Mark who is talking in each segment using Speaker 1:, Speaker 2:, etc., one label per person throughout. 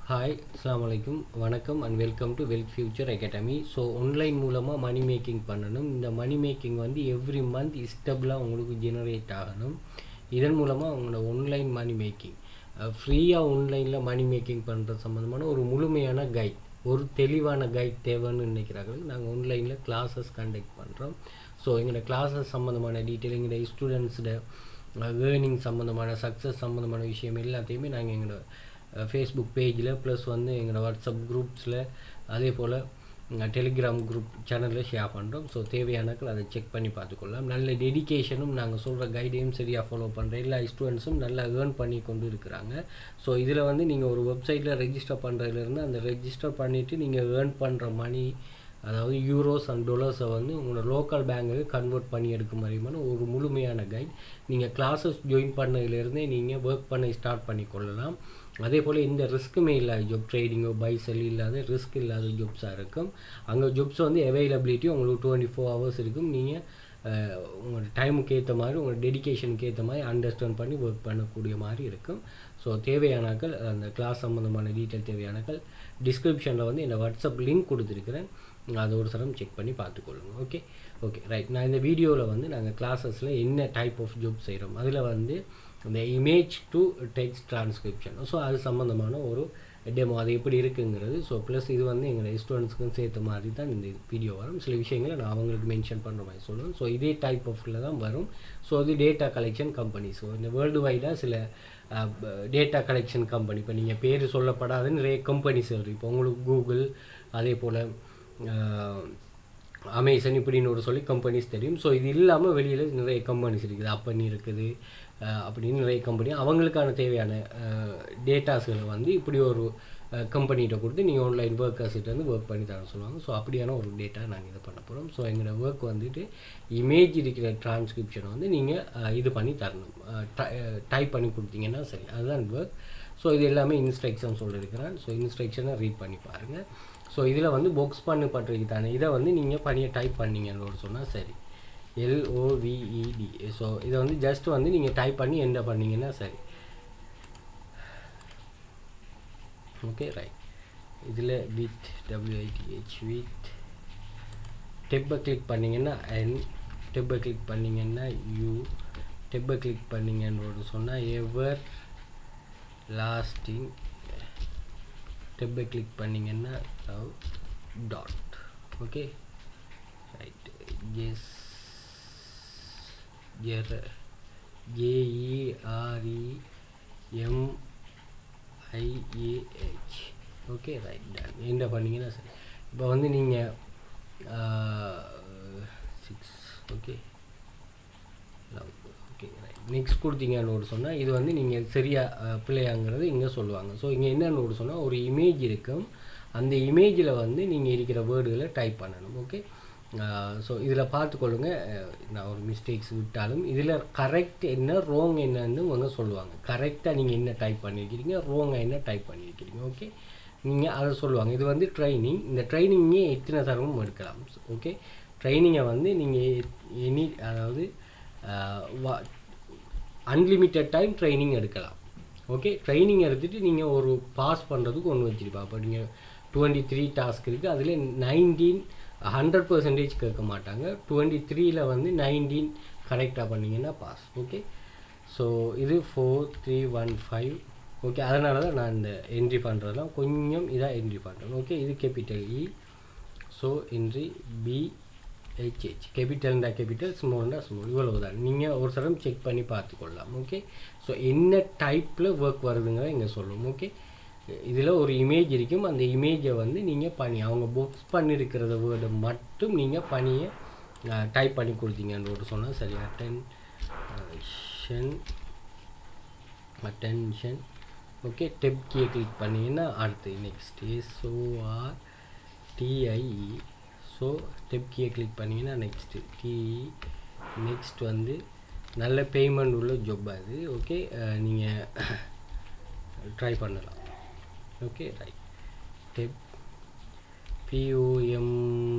Speaker 1: hi அஸ்ஸலாமு அலைக்கும் வணக்கம் and welcome to Wealth Future Academy so online மூலமாக மணி மேக்கிங் பண்ணணும் இந்த மணி மேக்கிங் வந்து எவ்ரி மந்த் ஸ்டெபிளாக உங்களுக்கு ஜெனரேட் ஆகணும் இதன் மூலமாக உங்களோட ஆன்லைன் மணி மேக்கிங் ஃப்ரீயாக ஆன்லைனில் மணி மேக்கிங் பண்ணுறது சம்மந்தமான ஒரு முழுமையான கைட் ஒரு தெளிவான கைட் தேவைன்னு நினைக்கிறார்கள் நாங்கள் ஆன்லைனில் கிளாஸஸ் கண்டக்ட் பண்ணுறோம் ஸோ எங்களோட கிளாஸஸ் சம்மந்தமான டீட்டெயில் எங்களோட ஸ்டூடெண்ட்ஸோட ஏர்னிங் சம்மந்தமான சக்ஸஸ் சம்மந்தமான விஷயம் எல்லாத்தையுமே நாங்கள் எங்களோட ஃபேஸ்புக் பேஜில் ப்ளஸ் வந்து எங்களோட வாட்ஸ்அப் குரூப்ஸில் அதே போல் டெலிகிராம் குரூப் சேனலில் ஷேர் பண்ணுறோம் ஸோ தேவையானக்கள் அதை செக் பண்ணி பார்த்துக்கொள்ளலாம் நல்ல டெடிக்கேஷனும் நாங்கள் சொல்கிற கைடையும் சரியாக ஃபாலோ பண்ணுற எல்லா ஸ்டூடெண்ட்ஸும் நல்லா ஏர்ன் பண்ணி கொண்டு இருக்கிறாங்க ஸோ இதில் வந்து நீங்கள் ஒரு வெப்சைட்டில் ரெஜிஸ்டர் பண்ணுறதுலேருந்து அந்த ரெஜிஸ்டர் பண்ணிவிட்டு நீங்கள் ஏர்ன் பண்ணுற மணி அதாவது யூரோஸ் அண்ட் டொலர்ஸை வந்து உங்களோட லோக்கல் பேங்குக்கு கன்வெர்ட் பண்ணி எடுக்கும் மாதிரியான ஒரு முழுமையான கைட் நீங்கள் கிளாஸஸ் ஜாயின் பண்ணதுலேருந்தே நீங்கள் ஒர்க் பண்ண ஸ்டார்ட் பண்ணி கொள்ளலாம் அதே போல் எந்த ரிஸ்க்குமே இல்லாத ஜாப் ட்ரேடிங்கோ பை செல் இல்லாத ரிஸ்க் இல்லாத ஜாப்ஸாக இருக்கும் அங்கே ஜாப்ஸ் வந்து அவைலபிலிட்டி உங்களுக்கு டுவெண்ட்டி ஃபோர் ஹவர்ஸ் இருக்கும் நீங்கள் உங்களோட டைமுக்கு ஏற்ற மாதிரி உங்களோட டெடிக்கேஷனுக்கு ஏற்ற மாதிரி அண்டர்ஸ்டாண்ட் பண்ணி ஒர்க் பண்ணக்கூடிய மாதிரி இருக்கும் ஸோ தேவையானாக்கள் அந்த கிளாஸ் சம்மந்தமான டீட்டெயில் தேவையானாக்கள் டிஸ்கிரிப்ஷனில் வந்து என்னோடய வாட்ஸ்அப் லிங்க் கொடுத்துருக்குறேன் அதை ஒரு சரம் செக் பண்ணி பார்த்துக்கொள்ளுங்க ஓகே ஓகே ரைட் நான் இந்த வீடியோவில் வந்து நாங்கள் கிளாஸஸில் என்ன டைப் ஆஃப் ஜாப் செய்கிறோம் அதில் வந்து இந்த image to text transcription so அது சம்மந்தமான ஒரு டெமோ அது எப்படி இருக்குங்கிறது ஸோ ப்ளஸ் இது வந்து எங்களை ஸ்டூடெண்ட்ஸ்க்கும் சேர்த்த மாதிரி தான் இந்த வீடியோ வரும் சில விஷயங்களை நான் அவங்களுக்கு மென்ஷன் பண்ணுற மாதிரி சொல்லுவேன் ஸோ இதே டைப் ஆஃபில் தான் வரும் ஸோ அது டேட்டா கலெக்ஷன் கம்பெனி ஸோ இந்த வேர்ல்டு வைடாக சில டேட்டா கலெக்ஷன் கம்பெனி இப்போ நீங்கள் பேர் சொல்லப்படாத நிறைய கம்பெனிஸ் இருக்குது இப்போ உங்களுக்கு கூகுள் அதே போல் அமேசான் இப்படின்னு ஒரு சொல்லி கம்பெனிஸ் தெரியும் ஸோ இது இல்லாமல் வெளியில் நிறைய கம்பெனிஸ் இருக்குது அப்பனி இருக்குது அப்படின்னு நிறைய கம்பெனி அவங்களுக்கான தேவையான டேட்டாஸ்களை வந்து இப்படி ஒரு கம்பெனிகிட்ட கொடுத்து நீங்கள் ஆன்லைன் ஒர்க்கர்ஸ்கிட்ட வந்து ஒர்க் பண்ணி தர சொல்லுவாங்க ஸோ அப்படியான ஒரு டேட்டா நாங்கள் இது பண்ண போகிறோம் ஸோ எங்களோட ஒர்க் வந்துட்டு இமேஜ் இருக்கிற டிரான்ஸ்கிரிப்ஷனை வந்து நீங்கள் இது பண்ணி தரணும் டைப் பண்ணி கொடுத்தீங்கன்னா சரி அதுதான் ஒர்க் ஸோ இது எல்லாமே இன்ஸ்ட்ரக்ஷன் சொல்லியிருக்கிறேன் ஸோ இன்ஸ்ட்ரக்ஷனை ரீட் பண்ணி பாருங்கள் ஸோ இதில் வந்து புக்ஸ் பண்ணப்பட்டிருக்கு தானே இதை வந்து நீங்கள் பணியை டைப் பண்ணீங்கன்னு சொன்னால் சரி எல்ஓவிஇடி ஸோ இதை வந்து ஜஸ்ட் வந்து நீங்கள் டைப் பண்ணி என்ன பண்ணீங்கன்னா சரி ஓகே ரைட் இதில் வித் டபிள்யூஐடிஹெச் வித் டெப்பை கிளிக் பண்ணிங்கன்னா என் டெப்பை கிளிக் பண்ணிங்கன்னா யூ டெப்பை கிளிக் பண்ணிங்கன்னு சொன்னால் எவர் லாஸ்டிங் டெப்பை கிளிக் பண்ணிங்கன்னா love dot okay right S ஜெர J E R E M I A H okay right done என்ன பண்ணிங்கன்னா சரி இப்போ வந்து நீங்கள் six okay love okay right next கொடுத்தீங்கன்னு ஒரு சொன்னால் இது வந்து நீங்கள் சரியாக பிள்ளையாங்கிறது இங்கே சொல்லுவாங்க ஸோ இங்கே என்னென்னு ஒரு சொன்னால் ஒரு இமேஜ் இருக்கும் அந்த இமேஜில் வந்து நீங்கள் இருக்கிற வேர்டுகளை டைப் பண்ணணும் ஓகே ஸோ இதில் பார்த்துக்கொள்ளுங்க நான் ஒரு மிஸ்டேக்ஸ் விட்டாலும் இதில் கரெக்ட் என்ன ரோங் என்னன்னு அவங்க சொல்லுவாங்க கரெக்டாக நீங்கள் என்ன டைப் பண்ணியிருக்கிறீங்க ரோங்காக என்ன டைப் பண்ணியிருக்கிறீங்க ஓகே நீங்கள் அதை சொல்லுவாங்க இது வந்து ட்ரைனிங் இந்த ட்ரைனிங்கே எத்தனை தரமும் எடுக்கலாம் ஓகே ட்ரைனிங்கை வந்து நீங்கள் எனி அதாவது அன்லிமிட்டட் டைம் ட்ரைனிங் எடுக்கலாம் ஓகே ட்ரைனிங் எடுத்துகிட்டு நீங்கள் ஒரு பாஸ் பண்ணுறதுக்கு ஒன்று வச்சுருப்பா அப்போ நீங்கள் டுவெண்ட்டி த்ரீ டாஸ்க் இருக்குது அதில் நைன்டீன் ஹண்ட்ரட் பர்சன்டேஜ் கேட்க மாட்டாங்க டுவெண்ட்டி த்ரீயில் வந்து நைன்டீன் கரெக்டாக பண்ணிங்கன்னா பாஸ் ஓகே ஸோ இது four three one five okay அதனால தான் நான் இந்த என்ட்ரி பண்ணுறதெல்லாம் கொஞ்சம் இதாக என்ட்ரி பண்ணுறேன் ஓகே இது capital E so entry P H H கேபிட்டல்ண்டா கேபிட்டல் ஸ்மால்ண்டா ஸ்மால் இவ்வளவு தான் நீங்கள் ஒரு சரம் செக் பண்ணி பார்த்துக்கொள்ளலாம் ஓகே ஸோ என்ன டைப்பில் ஒர்க் வருதுங்கிறத இங்கே சொல்லுவோம் ஓகே இதில் ஒரு இமேஜ் இருக்கும் அந்த இமேஜை வந்து நீங்கள் பண்ணி அவங்க புக்ஸ் பண்ணியிருக்கிறத வேர்டை மட்டும் நீங்கள் பணியை டைப் பண்ணி கொடுத்தீங்கன்னு ஒரு சொன்னால் சரி அட்டென்ஷன் அட்டென்ஷன் ஓகே டெப் கீயை கிளிக் பண்ணிங்கன்னா அடுத்து next S O R T I E so tab கீயை கிளிக் பண்ணிங்கன்னா நெக்ஸ்ட்டு டி நெக்ஸ்ட் வந்து நல்ல பேமெண்ட் உள்ள ஜொப் அது ஓகே நீங்கள் ட்ரை பண்ணலாம் okay right tab P O M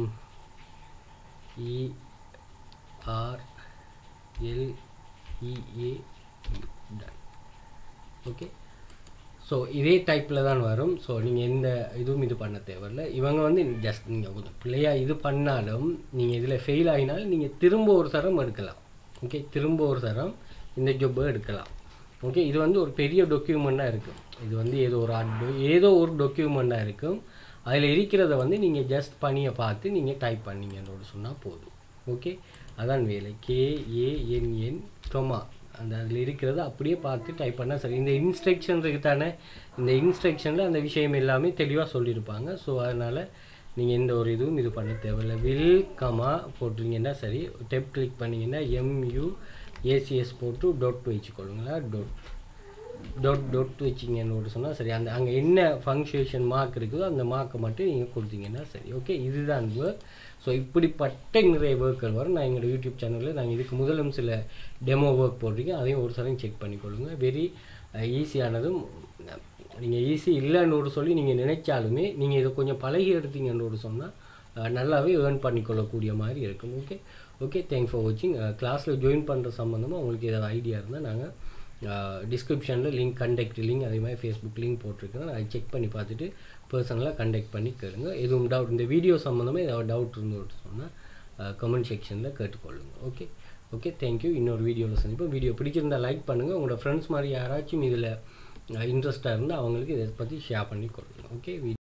Speaker 1: E R L E A done okay so இதே டைப்பில் தான் வரும் ஸோ நீங்கள் எந்த இதுவும் இது பண்ண தேவையில்ல இவங்க வந்து ஜஸ்ட் நீங்கள் கொஞ்சம் பிள்ளையாக இது பண்ணாலும் நீங்கள் இதில் ஃபெயில் ஆகினாலும் நீங்கள் திரும்ப ஒரு தரம் எடுக்கலாம் ஓகே திரும்ப ஒரு தரம் இந்த ஜொப்பை எடுக்கலாம் ஓகே இது வந்து ஒரு பெரிய டொக்யூமெண்ட்டாக இருக்கும் இது வந்து ஏதோ ஒரு அட் ஏதோ ஒரு டொக்யூமெண்ட்டாக இருக்கும் அதில் இருக்கிறத வந்து நீங்கள் ஜஸ்ட் பணியை பார்த்து நீங்கள் டைப் பண்ணீங்கன்றோட சொன்னால் போதும் ஓகே அதான் வேலை கேஏஎன்என் டொமா அந்த அதில் இருக்கிறத அப்படியே பார்த்து டைப் பண்ணால் சரி இந்த இன்ஸ்ட்ரக்ஷன் இருக்கு தானே இந்த இன்ஸ்ட்ரக்ஷனில் அந்த விஷயம் எல்லாமே தெளிவாக சொல்லியிருப்பாங்க ஸோ அதனால் நீங்கள் எந்த ஒரு இதுவும் இது பண்ண தேவையில்லை வில் கமா போட்டிங்கன்னா சரி டெப் கிளிக் பண்ணிங்கன்னா எம்யூ ஏசிஎஸ் போட்டு டொட் வச்சுக்கொள்ளுங்களா டொட் டொட் டொட் வச்சிங்கன்னு சொன்னால் சரி அந்த அங்கே என்ன ஃபங்க்ஷேஷன் மார்க் இருக்குதோ அந்த மார்க்கை மட்டும் நீங்கள் கொடுத்தீங்கன்னா சரி ஓகே இதுதான் ஒர்க் ஸோ இப்படிப்பட்ட நிறைய ஒர்க்குகள் வரும் நான் எங்களோட யூடியூப் சேனலில் நாங்கள் இதுக்கு முதலும் சில டெமோ ஒர்க் போட்டிருக்கேன் அதையும் ஒரு சரம் செக் பண்ணிக்கொள்ளுங்க வெரி ஈஸியானதும் நீங்கள் ஈஸி இல்லைன்னு சொல்லி நீங்கள் நினைச்சாலுமே நீங்கள் இதை கொஞ்சம் பழகி எடுத்தீங்கன்னு சொன்னால் நல்லாவே ஏர்ன் பண்ணிக்கொள்ளக்கூடிய மாதிரி இருக்கும் ஓகே ஓகே தேங்க்ஸ் ஃபார் வாட்சிங் கிளாஸில் ஜாயின் பண்ணுற சம்மந்தமாக உங்களுக்கு ஏதாவது ஐடியா இருந்தால் நாங்கள் டிஸ்கிரிப்ஷனில் லிங்க் கண்டெக்ட் லிங்க் அதே மாதிரி ஃபேஸ்புக் லிங்க் போட்டிருக்கேன் அதை செக் பண்ணி பார்த்துட்டு பர்சனலாக கண்டெக்ட் பண்ணி கேளுங்க எதுவும் டவுட் இந்த வீடியோ சம்மந்தமாக ஏதாவது டவுட் இருந்தோன்னு சொன்னால் கமெண்ட் செக்ஷனில் கேட்டுக்கொள்ளுங்க ஓகே ஓகே தேங்க்யூ இன்னொரு வீடியோவில் சந்திப்போம் வீடியோ பிடிச்சிருந்தால் லைக் பண்ணுங்கள் உங்களோட ஃப்ரெண்ட்ஸ் மாதிரி யாராச்சும் இதில் இன்ட்ரெஸ்ட்டாக இருந்தால் அவங்களுக்கு இதை பற்றி ஷேர் பண்ணி கொடுங்க ஓகே